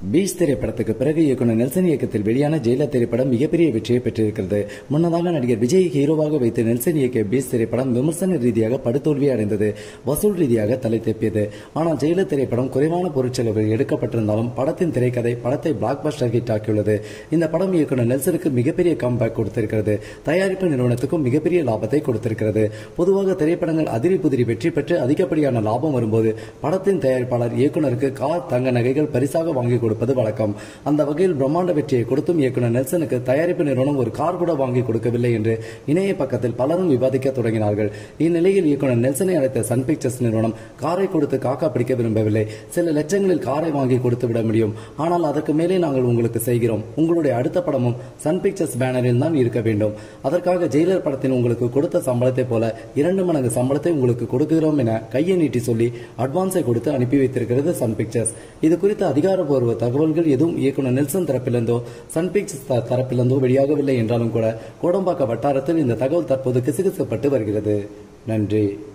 beach திரைப்படத்துக்கு பிறகு இயக்குனர் நெல்சன் இயக்கத்தில் வெளியான ஜெயிலர் திரைப்படம் மிகப்பெரிய வெற்றியை பெற்றிருக்கிறது முன்னதாக நடிகர் விஜய் ஹீரோவாக வைத்து நெல்சன் இயக்கிய பீச் திரைப்படம் விமர்சன ரீதியாக படுதோல்வி அடைந்தது வசூல் ரீதியாக தலை தெப்பியது ஆனால் ஜெயிலர் திரைப்படம் குறைவான பொருட்செலவில் எடுக்கப்பட்டிருந்தாலும் படத்தின் திரைக்கதை படத்தை பிளாக் பஸ்டர் ஹிட் ஆக்கியுள்ளது இந்த படம் இயக்குனர் நெல்சனுக்கு மிகப்பெரிய கம்பேக் கொடுத்திருக்கிறது தயாரிப்பு நிறுவனத்துக்கும் மிகப்பெரிய லாபத்தை கொடுத்திருக்கிறது பொதுவாக திரைப்படங்கள் அதிரி புதிரி வெற்றி பெற்று அதிகப்படியான லாபம் வரும்போது படத்தின் தயாரிப்பாளர் இயக்குனருக்கு கார் தங்க நகைகள் பரிசாக வாங்கி கொடுப்பது வழக்கம் அந்த வகையில் பிரம்மாண்ட வெற்றியை கொடுத்தும் இயக்குனர் நெல்சனுக்கு தயாரிப்பு நிறுவனம் ஒரு கார் கூட வாங்கி கொடுக்கவில்லை என்று இணைய பக்கத்தில் பலரும் விவாதிக்க தொடங்கினார்கள் இந்நிலையில் இயக்குனர் நெல்சனை அழைத்த சன் பிக்சர்ஸ் நிறுவனம் காரை கொடுத்து காக்கா பிடிக்க விரும்பவில்லை சில லட்சங்களில் காரை வாங்கி கொடுத்து விட முடியும் ஆனால் அதற்கு மேலே நாங்கள் உங்களுக்கு செய்கிறோம் உங்களுடைய அடுத்த படமும் சன் பிக்சர்ஸ் பேனரில் தான் இருக்க வேண்டும் அதற்காக ஜெயிலர் படத்தில் உங்களுக்கு கொடுத்த சம்பளத்தை போல இரண்டு மடங்கு சம்பளத்தை உங்களுக்கு கொடுக்கிறோம் என கையை நீட்டி சொல்லி அட்வான்ஸை கொடுத்து அனுப்பி வைத்திருக்கிறது சன் பிக்சர்ஸ் இது குறித்த அதிகாரப்பூர்வ தகவல்கள் எதுவும் இயக்குனர் நெல்சன் தரப்பிலிருந்தோ சன் பிக்சர்ஸ் த- தரப்பிலிருந்தோ வெளியாகவில்லை என்றாலும் கூட கோடம்பாக்க வட்டாரத்தில் இந்த தகவல் தற்போது கிசுகிசுப்பட்டு வருகிறது நன்றி